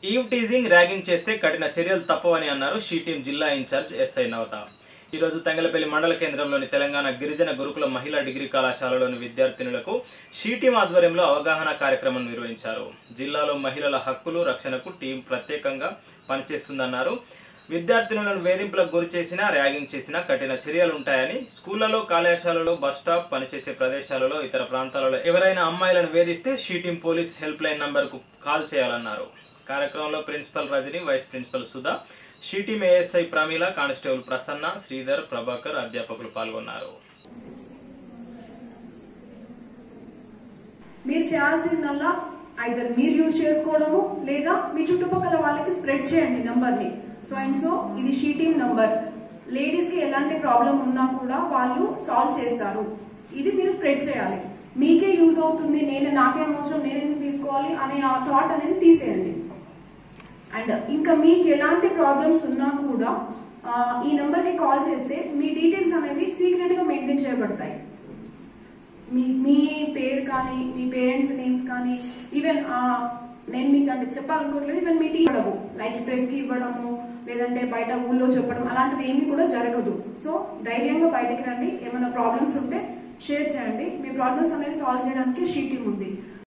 eve teasing ragging చేస్తే కఠిన చర్యలు తప్పవని అన్నారు షీ టీం జిల్లా ఇన్ఛార్జ్ ఎస్ఐ నవత ఈరోజు తంగలపల్లి మండల కేంద్రంలోని తెలంగాణ గిరిజన గురుకుల మహిళా డిగ్రీ కళాశాలలోని విద్యార్థినులకు షీ టీం ఆధ్వర్యంలో అవగాహన కార్యక్రమం నిర్వహించారు జిల్లాలో మహిళల హక్కులు రక్షణకు టీం ప్రత్యేకంగా పనిచేస్తుందన్నారు విద్యార్థినులను వేధింపులకు గురి చేసినా ర్యాగింగ్ చేసినా కఠిన చర్యలు ఉంటాయని స్కూళ్లలో కళాశాలలో బస్ స్టాప్ పనిచేసే ప్రదేశాలలో ఇతర ప్రాంతాలలో ఎవరైనా అమ్మాయిలను వేధిస్తే she team police help line నంబర్కు కాల్ చేయాలన్నారు కార్యక్రమంలో principal Rajani vice principal Sudha she team ASI Pramila constable Prasanna Sridhar Prabhakar అధ్యాపకులు పాల్గొన్నారు మీరు చేయాల్సిందల్లా ఐదర్ మీరు యూజ్ చేసుకోవడము లేదా మీ చుట్టుపక్కల వాళ్ళకి స్ప్రెడ్ చేయండి నంబర్ని సో అండ్ సో ఇది షీటింగ్ నంబర్ లేడీస్ కి ఎలాంటి ప్రాబ్లం ఉన్నా కూడా వాళ్ళు సాల్వ్ చేస్తారు ఇది మీరు స్ప్రెడ్ చేయాలి మీకే యూజ్ అవుతుంది నేను నాకేం అవసరం నేను ఎందుకు తీసుకోవాలి అనే ఆ థాట్ అనేది తీసేయండి అండ్ ఇంకా మీకు ఎలాంటి ప్రాబ్లమ్స్ ఉన్నా కూడా ఆ, ఈ నంబర్ కి కాల్ చేస్తే మీ డీటెయిల్స్ అనేవి సీక్రెట్ గా మెయింటైన్ చేయబడతాయి మీ మీ పేరు కానీ మీ పేరెంట్స్ నేమ్స్ కానీ ఈవెన్ నేను మీకు అంటే చెప్పాలనుకోవట్లేదు ఈవెన్ మీ టీ ఇవ్వడము లైక్ ప్రెస్ కి ఇవ్వడము లేదంటే బయట ఊళ్ళో చెప్పడం అలాంటిది ఏమీ కూడా జరగదు సో ధైర్యంగా బయటకు రండి ఏమైనా ప్రాబ్లమ్స్ ఉంటే షేర్ చేయండి మీ ప్రాబ్లమ్స్ అనేవి సాల్వ్ చేయడానికి షీటింగ్ ఉంది